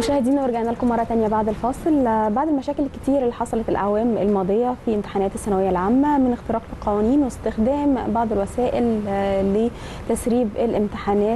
مشاهدينا ورجعنا لكم مرة تانية بعد الفاصل بعد المشاكل الكتير اللي حصلت الأعوام الماضية في امتحانات الثانوية العامة من اختراق القوانين واستخدام بعض الوسائل لتسريب الامتحانات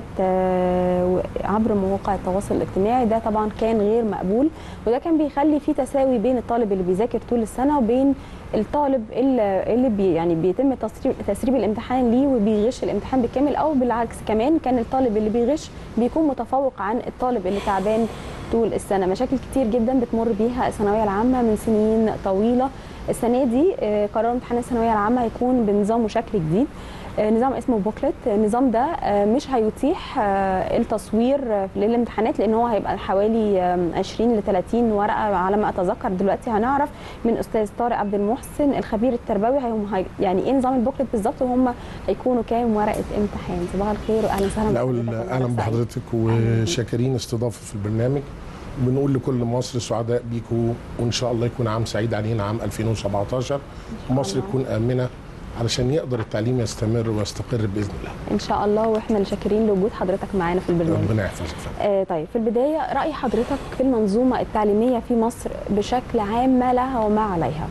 عبر مواقع التواصل الاجتماعي ده طبعا كان غير مقبول وده كان بيخلي في تساوي بين الطالب اللي بيذاكر طول السنة وبين الطالب اللي بي يعني بيتم تسريب, تسريب الامتحان ليه وبيغش الامتحان بالكامل او بالعكس كمان كان الطالب اللي بيغش بيكون متفوق عن الطالب اللي تعبان طول السنه مشاكل كتير جدا بتمر بيها الثانويه العامه من سنين طويله السنه دي قرار امتحان الثانويه العامه هيكون بنظام وشكل جديد نظام اسمه بوكلت النظام ده مش هيتيح التصوير للامتحانات لان هو هيبقى حوالي 20 ل 30 ورقه على ما اتذكر دلوقتي هنعرف من استاذ طارق عبد المحسن الخبير التربوي هم يعني ايه نظام البوكلت بالظبط وهم هيكونوا كام ورقه امتحان صباح الخير واهلا وسهلا الاول اهلا بحضرتك وشاكرين استضافه في البرنامج بنقول لكل مصر سعداء بيكم وان شاء الله يكون عام سعيد علينا عام 2017 ومصر تكون امنه علشان يقدر التعليم يستمر ويستقر باذن الله. ان شاء الله واحنا اللي شاكرين لوجود حضرتك معانا في البرنامج. ربنا يحفظك. آه طيب في البدايه راي حضرتك في المنظومه التعليميه في مصر بشكل عام ما لها وما عليها؟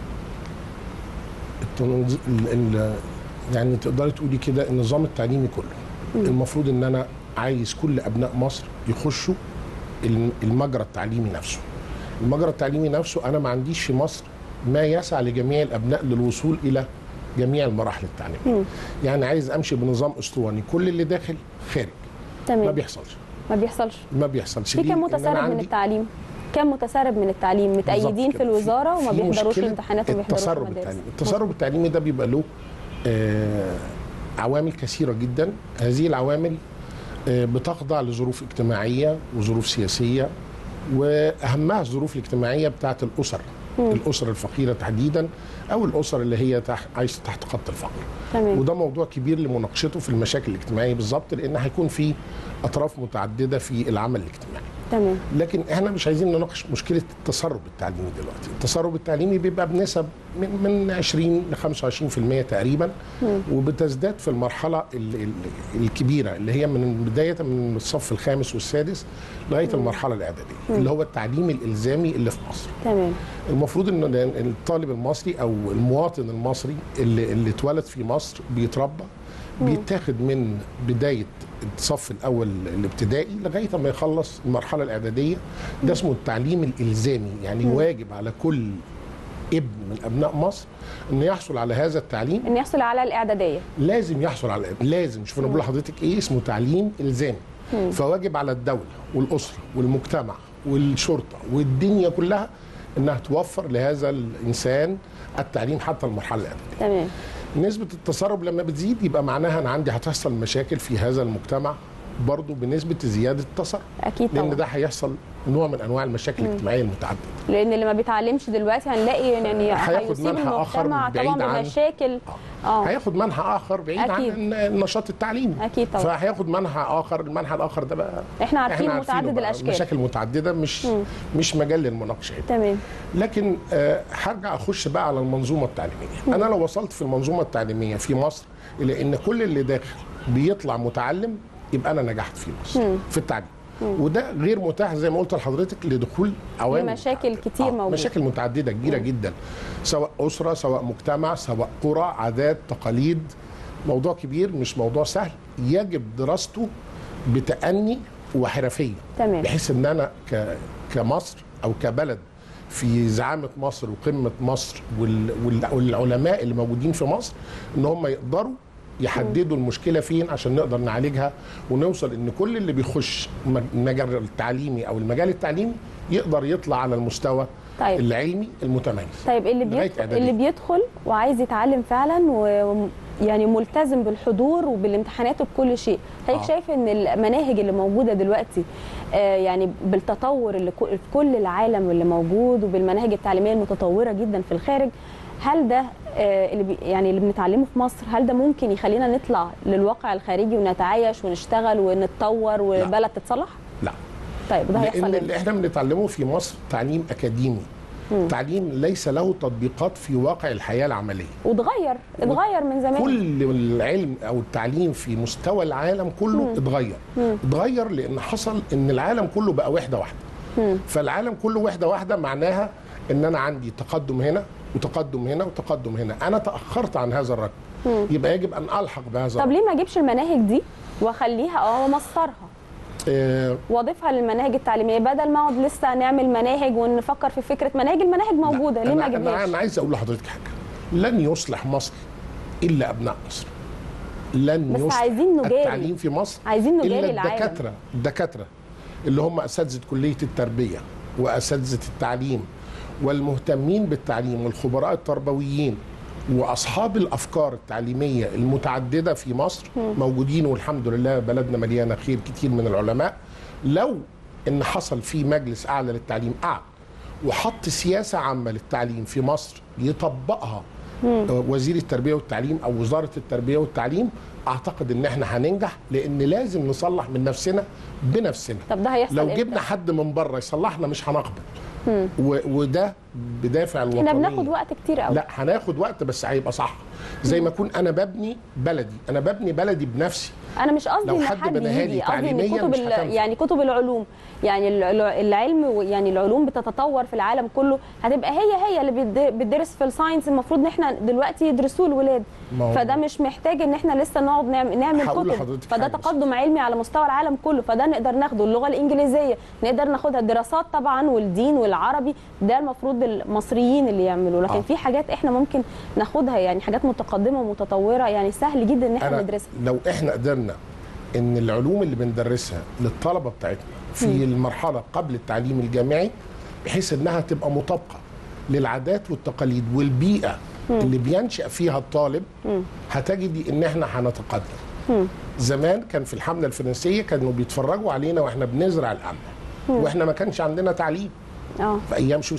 التنظ... ال... ال... يعني تقدري تقولي كده النظام التعليمي كله م. المفروض ان انا عايز كل ابناء مصر يخشوا المجرى التعليمي نفسه. المجرى التعليمي نفسه انا ما عنديش في مصر ما يسعى لجميع الابناء للوصول الى جميع المراحل التعليميه يعني عايز امشي بنظام اسطواني كل اللي داخل خارج تمام ما بيحصلش ما بيحصلش ما بيحصلش في كم متسرب من التعليم كم متسرب من التعليم متأيدين في الوزاره وما بيحضروش الامتحانات وما بيحضروش التسرب التعليمي التسرب التعليمي ده بيبقى له آه عوامل كثيره جدا هذه العوامل آه بتخضع لظروف اجتماعيه وظروف سياسيه واهمها الظروف الاجتماعيه بتاعت الاسر مم. الاسر الفقيره تحديدا او الاسر اللي هي تحت عايشه تحت خط الفقر تمام. وده موضوع كبير لمناقشته في المشاكل الاجتماعيه بالظبط لان هيكون في اطراف متعدده في العمل الاجتماعي تمام لكن احنا مش عايزين نناقش مشكله التسرب التعليمي دلوقتي التسرب التعليمي بيبقى بنسب من من 20 ل 25% تقريبا مم. وبتزداد في المرحله ال ال الكبيره اللي هي من بدايه من الصف الخامس والسادس لغايه مم. المرحله الاعداديه مم. اللي هو التعليم الالزامي اللي في مصر تمام المفروض ان الطالب المصري او المواطن المصري اللي اللي اتولد في مصر بيتربى بيتاخد من بدايه الصف الاول الابتدائي لغايه ما يخلص المرحله الاعداديه ده اسمه التعليم الالزامي يعني مم. واجب على كل ابن من ابناء مصر انه يحصل على هذا التعليم ان يحصل على الاعداديه لازم يحصل على لازم شوف انا بقول لحضرتك ايه اسمه تعليم الزامي مم. فواجب على الدوله والاسره والمجتمع والشرطه والدنيا كلها انها توفر لهذا الانسان التعليم حتى المرحله الاعداديه تمام نسبه التسرب لما بتزيد يبقى معناها انا عندي هتحصل مشاكل في هذا المجتمع برضه بنسبه زياده التسرب اكيد طبعا لان ده هيحصل نوع من انواع المشاكل الاجتماعيه المتعدده لان اللي ما بيتعلمش دلوقتي هنلاقي يعني هياخد هيصيب منحى آخر المجتمع بعيد طبعا عن- بمشاكل اه هياخد منحى اخر بعيد أكيد. عن النشاط التعليمي اكيد طبعا فهياخد منحى اخر المنحى الاخر ده بقى احنا عارفين عارفينه متعدد بقى. الاشكال مشاكل متعدده مش مم. مش مجال للمناقشه يعني. تمام لكن آه، هرجع اخش بقى على المنظومه التعليميه انا لو وصلت في المنظومه التعليميه في مصر الى ان كل اللي داخل بيطلع متعلم يبقى انا نجحت في مصر مم. في التعليم وده غير متاح زي ما قلت لحضرتك لدخول عوامل لمشاكل متعددة. كتير موجودة. مشاكل متعدده كبيره جدا سواء اسره سواء مجتمع سواء قرى عادات تقاليد موضوع كبير مش موضوع سهل يجب دراسته بتأني وحرفيه تمام. بحيث ان انا ك... كمصر او كبلد في زعامه مصر وقمه مصر وال... وال... والعلماء اللي موجودين في مصر ان هم يقدروا يحددوا المشكله فين عشان نقدر نعالجها ونوصل ان كل اللي بيخش م- المجال التعليمي او المجال التعليمي يقدر يطلع على المستوى طيب. العلمي المتميز طيب اللي لغاية بيدخل إعدادية. اللي بيدخل وعايز يتعلم فعلا و يعني ملتزم بالحضور وبالامتحانات وبكل شيء حضرتك آه. شايف ان المناهج اللي موجوده دلوقتي آه يعني بالتطور اللي كو- في كل العالم اللي موجود وبالمناهج التعليميه المتطوره جدا في الخارج هل ده آه اللي بي يعني اللي بنتعلمه في مصر هل ده ممكن يخلينا نطلع للواقع الخارجي ونتعايش ونشتغل ونتطور والبلد تتصلح؟ لا طيب ده هيحصل لان امتى؟ اللي احنا بنتعلمه في مصر تعليم اكاديمي تعليم ليس له تطبيقات في واقع الحياه العمليه واتغير اتغير من زمان كل العلم او التعليم في مستوى العالم كله اتغير اتغير لان حصل ان العالم كله بقى وحده واحده فالعالم كله وحده واحده معناها ان انا عندي تقدم هنا وتقدم هنا وتقدم هنا انا تاخرت عن هذا الركب يبقى يجب ان الحق بهذا طب الركب ليه ما اجيبش المناهج دي واخليها اه ومصرها آه، واضيفها للمناهج التعليميه بدل ما اقعد لسه نعمل مناهج ونفكر في فكره مناهج المناهج موجوده ليه ما أنا- أنا, اجيبهاش انا عايز اقول لحضرتك حاجه لن يصلح مصر الا ابناء مصر لن بس يصلح عايزين نجاري. التعليم في مصر عايزين نجاري الا العالم. الدكاتره الدكاتره اللي هم اساتذه كليه التربيه واساتذه التعليم والمهتمين بالتعليم والخبراء التربويين واصحاب الافكار التعليميه المتعدده في مصر موجودين والحمد لله بلدنا مليانه خير كتير من العلماء لو ان حصل في مجلس اعلى للتعليم قعد وحط سياسه عامه للتعليم في مصر يطبقها آه، وزير التربيه والتعليم او وزاره التربيه والتعليم اعتقد ان احنا هننجح لان لازم نصلح من نفسنا بنفسنا طب ده هيحصل لو امتى؟ جبنا حد من بره يصلحنا مش هنقبل و- وده بدافع الوطنيه احنا بناخد وقت كتير قوي لا هناخد وقت بس هيبقى صح زي ما اكون انا ببني بلدي انا ببني بلدي بنفسي انا مش قصدي لو ان حد حد بناها لي يجي قصدي ان تعليمياً كتب مش ال- هتنفع. يعني كتب العلوم يعني ال- ال- العلم و- يعني العلوم بتتطور في العالم كله هتبقى هي هي اللي بيد- بتدرس في الساينس المفروض ان احنا دلوقتي يدرسوه الولاد ما هو- فده مش محتاج ان احنا لسه نقعد نعمل, نعمل هقول كتب لحضرتك فده حاجة بس. تقدم علمي على مستوى العالم كله فده نقدر ناخده اللغه الانجليزيه نقدر ناخدها الدراسات طبعا والدين والعربي ده المفروض المصريين اللي يعملوه لكن آه. في حاجات احنا ممكن ناخدها يعني حاجات متقدمه ومتطوره يعني سهل جدا ان احنا انا ندرسها لو احنا قدرنا ان العلوم اللي بندرسها للطلبه بتاعتنا في المرحله قبل التعليم الجامعي بحيث انها تبقى مطابقه للعادات والتقاليد والبيئه اللي بينشا فيها الطالب هتجدي ان احنا هنتقدم زمان كان في الحمله الفرنسيه كانوا بيتفرجوا علينا واحنا بنزرع القمح واحنا ما كانش عندنا تعليم اه في ايام شو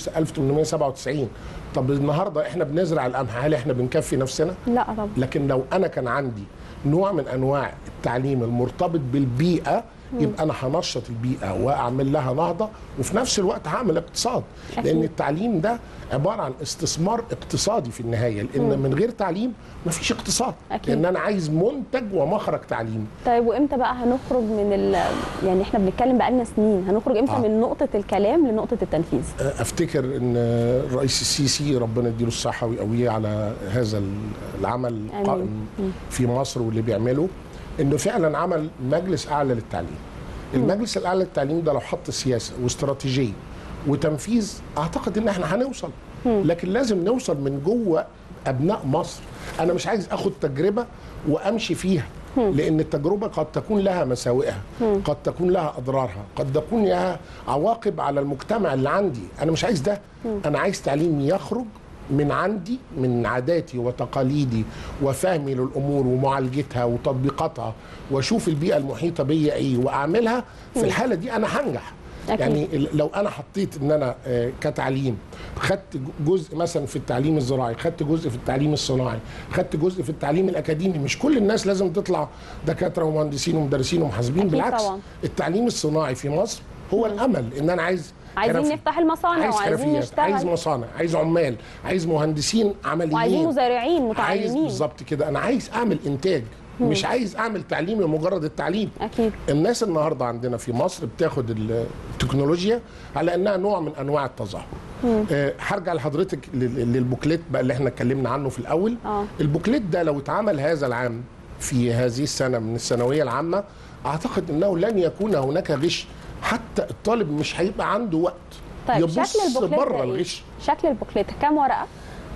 1897 طب النهارده احنا بنزرع القمح هل احنا بنكفي نفسنا لا طبعا لكن لو انا كان عندي نوع من انواع التعليم المرتبط بالبيئه يبقى انا هنشط البيئه واعمل لها نهضه وفي نفس الوقت هعمل اقتصاد أكيد. لان التعليم ده عباره عن استثمار اقتصادي في النهايه لان من غير تعليم مفيش اقتصاد أكيد. لان انا عايز منتج ومخرج تعليمي طيب وامتى بقى هنخرج من ال يعني احنا بنتكلم بقالنا سنين هنخرج امتى آه. من نقطه الكلام لنقطه التنفيذ افتكر ان الرئيس السيسي ربنا يديله الصحه ويقويه على هذا العمل القائم في مصر واللي بيعمله انه فعلا عمل مجلس اعلى للتعليم المجلس الاعلى للتعليم ده لو حط سياسه واستراتيجيه وتنفيذ اعتقد ان احنا هنوصل لكن لازم نوصل من جوه ابناء مصر انا مش عايز اخد تجربه وامشي فيها لان التجربه قد تكون لها مساوئها قد تكون لها اضرارها قد تكون لها عواقب على المجتمع اللي عندي انا مش عايز ده انا عايز تعليم يخرج من عندي من عاداتي وتقاليدي وفهمي للامور ومعالجتها وتطبيقاتها واشوف البيئه المحيطه بيا ايه واعملها في الحاله دي انا هنجح أكيد. يعني لو انا حطيت ان انا آه، كتعليم خدت جزء مثلا في التعليم الزراعي خدت جزء في التعليم الصناعي خدت جزء في التعليم الاكاديمي مش كل الناس لازم تطلع دكاتره ومهندسين ومدرسين ومحاسبين أكيد بالعكس طبعاً. التعليم الصناعي في مصر هو الامل ان انا عايز عايزين حرفي. نفتح المصانع عايز وعايزين حرفيات عايز نشتغل مصانع عايز عمال عايز مهندسين عمليين وعايزين مزارعين عايز متعلمين بالظبط كده انا عايز اعمل انتاج مش عايز اعمل تعليم لمجرد التعليم اكيد الناس النهارده عندنا في مصر بتاخد التكنولوجيا على انها نوع من انواع التظاهر آه، هرجع لحضرتك لل- للبوكليت بقى اللي احنا اتكلمنا عنه في الاول آه. البوكليت ده لو اتعمل هذا العام في هذه السنه من الثانويه العامه اعتقد انه لن يكون هناك غش حتى الطالب مش هيبقى عنده وقت طيب يبص شكل البوكليت بره ده إيه؟ الغش شكل البوكليت كام ورقه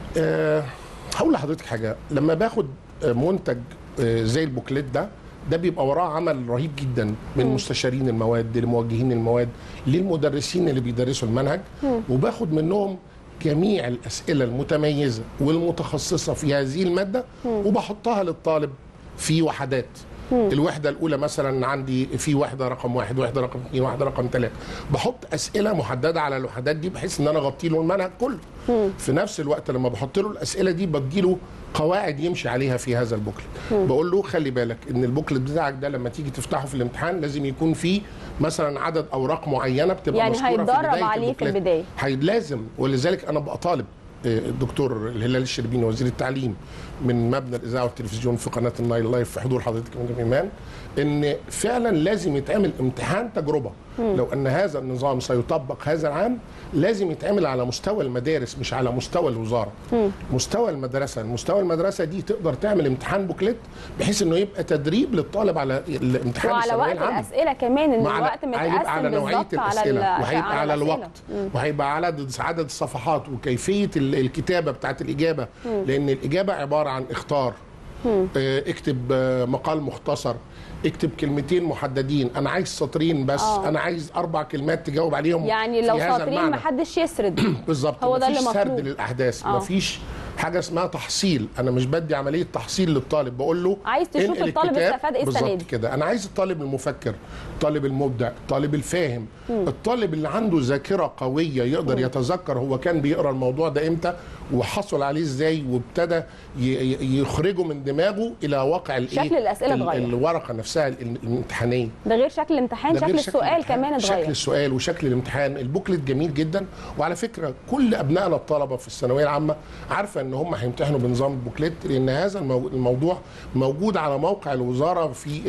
أه هقول لحضرتك حاجه لما باخد آه، منتج آه، زي البوكليت ده ده بيبقى وراه عمل رهيب جدا من مستشارين المواد لموجهين المواد للمدرسين اللي بيدرسوا المنهج وباخد منهم جميع الاسئله المتميزه والمتخصصه في هذه الماده وبحطها للطالب في وحدات الوحدة الأولى مثلا عندي في وحدة رقم واحد وحدة رقم اثنين وحدة رقم ثلاثة بحط أسئلة محددة على الوحدات دي بحيث إن أنا أغطي له المنهج كله في نفس الوقت لما بحط له الأسئلة دي بديله قواعد يمشي عليها في هذا البوكلت بقول له خلي بالك ان البوكلت بتاعك ده لما تيجي تفتحه في الامتحان لازم يكون فيه مثلا عدد اوراق معينه بتبقى يعني مذكوره هيتدرب في بدايه عليه في البوكلت. البداية. هي لازم ولذلك انا بقى طالب آه، الدكتور الهلال الشربيني وزير التعليم من مبنى الاذاعه والتلفزيون في قناه النايل لايف في حضور حضرتك يا مدام ايمان ان فعلا لازم يتعمل امتحان تجربه لو ان هذا النظام سيطبق هذا العام لازم يتعمل على مستوى المدارس مش على مستوى الوزاره مستوى المدرسه مستوى المدرسه دي تقدر تعمل امتحان بوكلت بحيث انه يبقى تدريب للطالب على الامتحان وعلى الثانويه وقت العامه الاسئله كمان ان مع- الوقت هيبقى متقسم على نوعيه بالظبط على الاسئله ال- وهيبقى على الأسئلة. الوقت وهيبقى على عدد عدد الصفحات وكيفيه ال- الكتابه بتاعت الاجابه لان الاجابه عباره عن اختار آه، اكتب آه، مقال مختصر اكتب كلمتين محددين انا عايز سطرين بس آه. انا عايز اربع كلمات تجاوب عليهم يعني في لو هذا ساطرين المعنى. محدش يسرد بالظبط هو ده مفيش اللي سرد مطلوب. للاحداث آه. مفيش حاجه اسمها تحصيل انا مش بدي عمليه تحصيل للطالب بقول له عايز تشوف انقل الطالب الكتاب. استفاد إيه السنة بالظبط دي. كده انا عايز الطالب المفكر الطالب المبدع الطالب الفاهم الطالب اللي عنده ذاكره قويه يقدر يتذكر هو كان بيقرا الموضوع ده امتى وحصل عليه ازاي وابتدى ي- ي- يخرجه من دماغه الى واقع الايه شكل الأسئلة ال- اتغير. الورقه نفسها ال- الامتحانيه ده غير شكل الامتحان ده شكل غير السؤال الامتحان. كمان شكل اتغير السؤال وشكل الامتحان البوكلت جميل جدا وعلى فكره كل ابنائنا الطلبه في الثانويه العامه عارفه ان هم هيمتحنوا بنظام البوكلت لان هذا المو- الموضوع موجود على موقع الوزاره في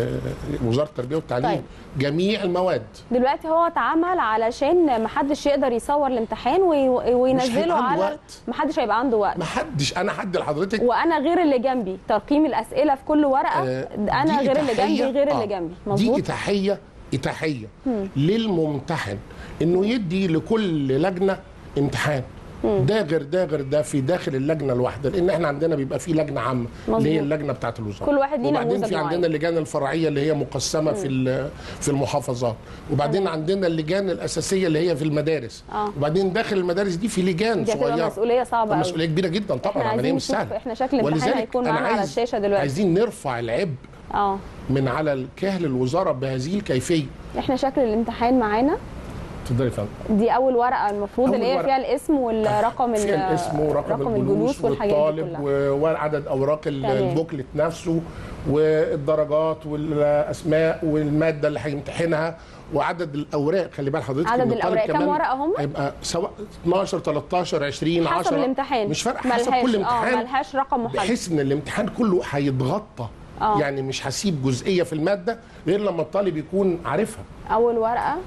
آه، وزاره التربيه والتعليم طيب. جميع المواد دلوقتي هو اتعمل علشان محدش يقدر يصور الامتحان وي- وينزله هيبقى عنده على وقت. محدش هيبقى عنده وقت ما حدش انا حد لحضرتك وانا غير اللي جنبي ترقيم الاسئله في كل ورقه آه، انا دي غير اللي إتاحية- جنبي غير آه، اللي جنبي دي مظبوط اتاحيه اتاحيه للممتحن انه يدي لكل لجنه امتحان ده غير ده غير ده في داخل اللجنه الواحده لان احنا عندنا بيبقى في لجنه عامه اللي هي مظبوط. اللجنه بتاعه الوزاره كل واحد ليه وبعدين نموذج في عندنا معين. اللجان الفرعيه اللي هي مقسمه في ال- في المحافظات وبعدين عندنا اللجان الاساسيه اللي هي في المدارس آه. وبعدين داخل المدارس دي في لجان دي هتبقى صغيره مسؤوليه صعبه قوي مسؤوليه كبيره جدا طبعا احنا عمليه عايزين مش نشوف سهله احنا شكل الامتحان ولذلك هيكون أنا معانا على عايز- الشاشه دلوقتي عايزين نرفع العبء اه من على الكاهل الوزاره بهذه الكيفيه احنا شكل الامتحان معانا اتفضلي يا فندم دي اول ورقه المفروض أول اللي هي ورقة. فيها الاسم والرقم ال- فيها الاسم ورقم الجلوس والحاجات دي والطالب كلها و- وعدد اوراق ال- تمام. البوكلت نفسه والدرجات والاسماء والماده اللي هيمتحنها وعدد الاوراق خلي بال حضرتك عدد إن الطالب الأوراق. كام كمان ورقة هم؟ هيبقى سواء 12 13 20 10 حسب الامتحان مش فارقه حسب ملهاش- كل اه امتحان ملهاش رقم محدد بحيث ان الامتحان كله هيتغطى آه. يعني مش هسيب جزئيه في الماده غير لما الطالب يكون عارفها اول ورقه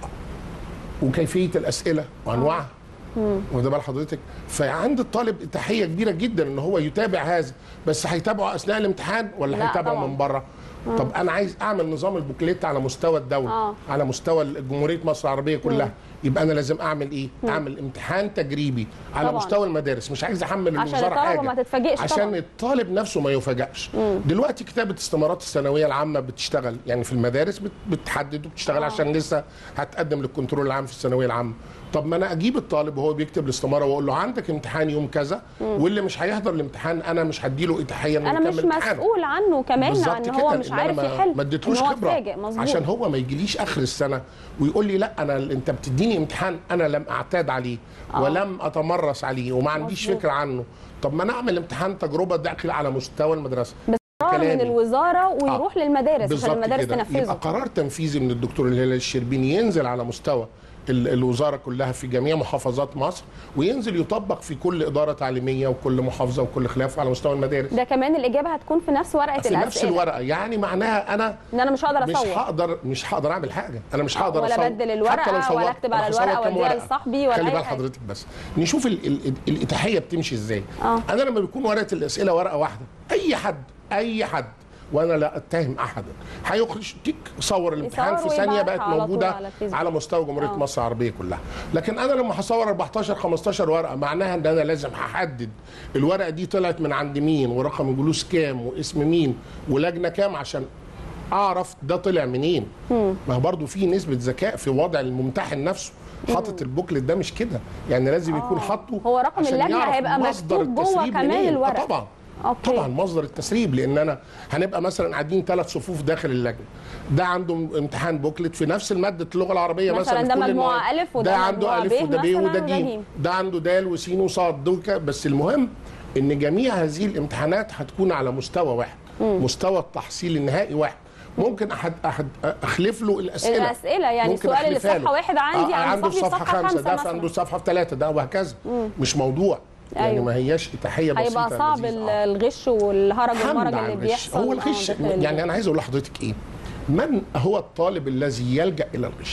وكيفيه الاسئله وانواعها واخد بال حضرتك فعند الطالب تحيه كبيره جدا ان هو يتابع هذا بس هيتابعه اثناء الامتحان ولا لا هيتابعه طبعاً. من بره طب انا عايز اعمل نظام البوكليت على مستوى الدوله آه. على مستوى جمهوريه مصر العربيه كلها يبقى انا لازم اعمل ايه اعمل امتحان تجريبي على طبعاً. مستوى المدارس مش عايز احمل عشان الوزاره الطلبة حاجه ما تتفاجئش عشان طبعاً. الطالب نفسه ما يفاجئش دلوقتي كتابه استمارات الثانويه العامه بتشتغل يعني في المدارس بت- بتحدد وبتشتغل آه. عشان لسه هتقدم للكنترول العام في الثانويه العامه طب ما انا اجيب الطالب وهو بيكتب الاستماره واقول له عندك امتحان يوم كذا واللي مش هيحضر الامتحان انا مش هديله اتاحيه انه انا مش يكمل امتحانه. مسؤول عنه كمان بالظبط عن كده، هو مش إن أنا عارف ما- يحل ما اديتلوش إن هو خبره اتفاجئ، مظبوط. عشان هو ما يجيليش اخر السنه ويقول لي لا انا انت بتديني امتحان انا لم اعتاد عليه آه. ولم اتمرس عليه وما عنديش مظبوط. فكره عنه طب ما نعمل امتحان تجربه داخل على مستوى المدرسه قرار من كلامي. الوزاره ويروح للمدارس عشان بالظبط المدارس كده. يبقى تنفذه قرار تنفيذي من الدكتور الهلال الشربيني ينزل على مستوى ال- الوزاره كلها في جميع محافظات مصر وينزل يطبق في كل اداره تعليميه وكل محافظه وكل خلاف على مستوى المدارس ده كمان الاجابه هتكون في نفس ورقه في الاسئله نفس الورقه يعني معناها انا ان انا مش هقدر مش اصور هقدر مش هقدر اعمل حاجه انا مش هقدر ولا أصور. أبدل الورقة حتى لو ولا صورت. أكتب على أنا هصور الورقة كام وأديها ورقة. لصاحبي ولا خلي أي بال حاجة. حضرتك بس نشوف ال ال ال الاتاحيه بتمشي ازاي آه. انا لما بيكون ورقه الاسئله ورقه واحده اي حد اي حد وانا لا اتهم احدا هيخرج تيك صور الامتحان يصور في ثانيه ويبعتها بقت على طول موجوده على الفيسبوك. على مستوى جمهوريه آه. مصر العربيه كلها لكن انا لما هصور 14 15 ورقه معناها ان انا لازم هحدد الورقه دي طلعت من عند مين ورقم الجلوس كام واسم مين ولجنه كام عشان اعرف ده طلع منين ما هو برضه في نسبه ذكاء في وضع الممتحن نفسه حاطط البوكلت ده مش كده يعني لازم يكون آه. حاطه هو رقم عشان اللجنة يعرف هيبقى مصدر مكتوب جوه التسريب كمان منين. الورق. آه طبعا أوكي. طبعا مصدر التسريب لان انا هنبقى مثلا قاعدين ثلاث صفوف داخل اللجنه ده عنده امتحان بوكلت في نفس الماده اللغه العربيه مثلاً مثلا ده في كل مجموعة المواد. ألف وده ده عنده مجموعة الف ب وده ب مثلاً وده وده جيم جيم. ده عنده دال وسين وصاد دول ك- بس المهم ان جميع هذه الامتحانات هتكون على مستوى واحد مستوى التحصيل النهائي واحد ممكن احد احد اخلف له الاسئله الأسئلة، يعني ممكن السؤال اللي في أخلفها صفحة له. واحد عندي، آه عند عنده في صاحبي صفحه صفحة خمسه خمسة ده مثلاً. عنده صفحه في ثلاثه ده وهكذا مش موضوع يعني أيوة. ما هياش اتاحيه بسيطه هيبقى صعب لذيذة. ال- آه. الغش والهرج حمد والمرج على اللي الغش. بيحصل هو آه، الغش داخل ال- يعني انا عايز اقول لحضرتك ايه من هو الطالب الذي يلجا الى الغش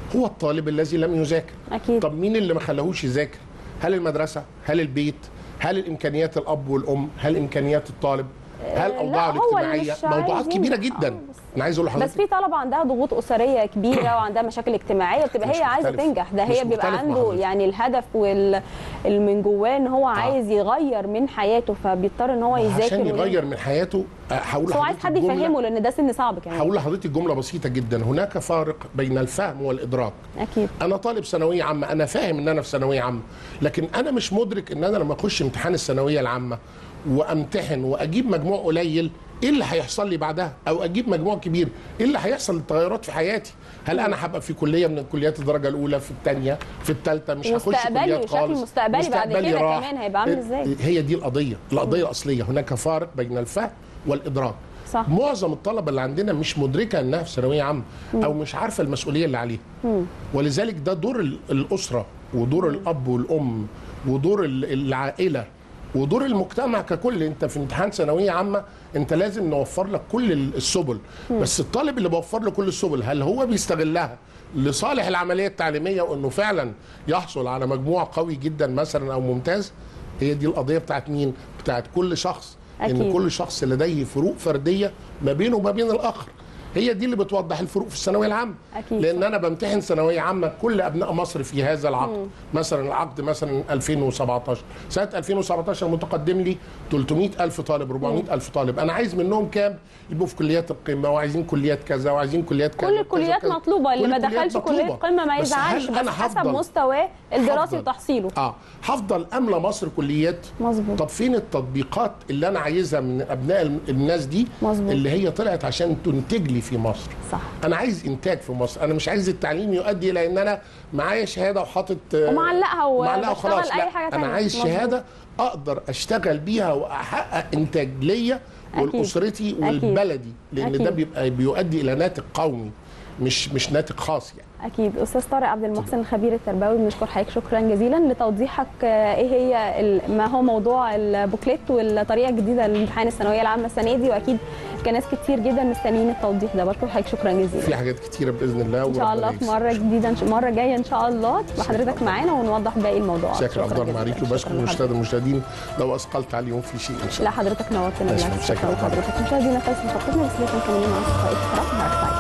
هو الطالب الذي لم يذاكر اكيد طب مين اللي ما خلاهوش يذاكر هل المدرسه هل البيت هل الامكانيات الاب والام هل امكانيات الطالب هل لا، اوضاعه هو اللي الاجتماعيه مش عايز موضوعات كبيره ينجح. جدا آه، بس- انا عايز اقول بس لحضرتك في طلبه عندها ضغوط اسريه كبيره وعندها مشاكل اجتماعيه بتبقى مش هي عايزه مختلف. تنجح ده مش هي بيبقى مختلف مع عنده حضرتك. يعني الهدف وال اللي من جواه ان هو عايز يغير من حياته فبيضطر ان هو يذاكر عشان وينجح. يغير من حياته أه، هقول بس هو عايز لحضرتك حد جملة- يفهمه لان ده سن صعب كمان هقول لحضرتك جمله بسيطه جدا هناك فارق بين الفهم والادراك اكيد انا طالب ثانويه عامه انا فاهم ان انا في ثانويه عامه لكن انا مش مدرك ان انا لما اخش امتحان الثانويه العامه وامتحن واجيب مجموع قليل ايه اللي هيحصل لي بعدها او اجيب مجموع كبير ايه اللي هيحصل للتغيرات في حياتي هل انا هبقى في كليه من الكليات الدرجه الاولى في الثانيه في الثالثه مش هخش مستقبلي كليات وشكل خالص مستقبلي بعد مستقبلي كده راح. كمان هيبقى عامل ازاي؟ هي دي القضيه القضيه الاصليه هناك فارق بين الفهم والادراك صح معظم الطلبه اللي عندنا مش مدركه انها في ثانويه عامه او مش عارفه المسؤوليه اللي عليها ولذلك ده دور ال- الاسره ودور الاب والام ودور ال- العائله ودور المجتمع ككل انت في امتحان ثانويه عامه انت لازم نوفر لك كل ال- السبل بس الطالب اللي بوفر له كل السبل هل هو بيستغلها لصالح العمليه التعليميه وانه فعلا يحصل على مجموع قوي جدا مثلا او ممتاز هي دي القضيه بتاعت مين بتاعت كل شخص ان أكيد. كل شخص لديه فروق فرديه ما بينه وما بين الاخر هي دي اللي بتوضح الفروق في الثانويه العامه أكيد لان صح. انا بمتحن ثانويه عامه كل ابناء مصر في هذا العقد مثلا العقد مثلا 2017 سنه 2017 متقدم لي 300 الف طالب 400 الف طالب انا عايز منهم كام يبقوا في كليات القمه وعايزين كليات كذا وعايزين كليات كذا كل وكذا الكليات وكذا. مطلوبه اللي كل ما الكليات دخلش كليه مطلوبة. قمه ما بس هل يزعلش بس أنا حسب هفضل- مستواه الدراسي هفضل. وتحصيله اه هفضل املى مصر كليات مظبوط طب فين التطبيقات اللي انا عايزها من ابناء الم- الناس دي مظبوط. اللي هي طلعت عشان تنتج لي في مصر صح انا عايز انتاج في مصر انا مش عايز التعليم يؤدي الى ان انا معايا شهاده وحاطط آه، ومعلقها معلقها وبشتغل وخلاص أي لا حاجة انا تانية. عايز مظبوط. شهاده اقدر اشتغل بيها واحقق انتاج ليا أكيد. ولاسرتي أكيد. ولبلدي لان أكيد. ده بيبقى بيؤدي الى ناتج قومي مش مش ناتج خاص يعني اكيد استاذ طارق عبد المحسن الخبير التربوي بنشكر حضرتك شكرا جزيلا لتوضيحك آه، ايه هي ال- ما هو موضوع البوكليت والطريقه الجديده لامتحان الثانويه العامه السنه دي واكيد كان ناس كتير جدا مستنيين التوضيح ده بشكر حضرتك شكرا جزيلا في حاجات كتيره باذن الله ان شاء الله في وربنا مره جديده إن شاء- مره جايه ان شاء الله تبقى حضرتك معانا ونوضح باقي الموضوعات شكرا شكراً افضل جزيلاً. معاليك شكراً وبشكر لحضرتك. المشاهدين المشاهدين لو اثقلت عليهم في شيء ان شاء لا الله حضرتك نورتنا ماشي، بالعكس شكراً شكرا لحضرتك. لحضرتك مشاهدينا خلص محطتنا بس لكم كمان مع اصدقائي الكرام مع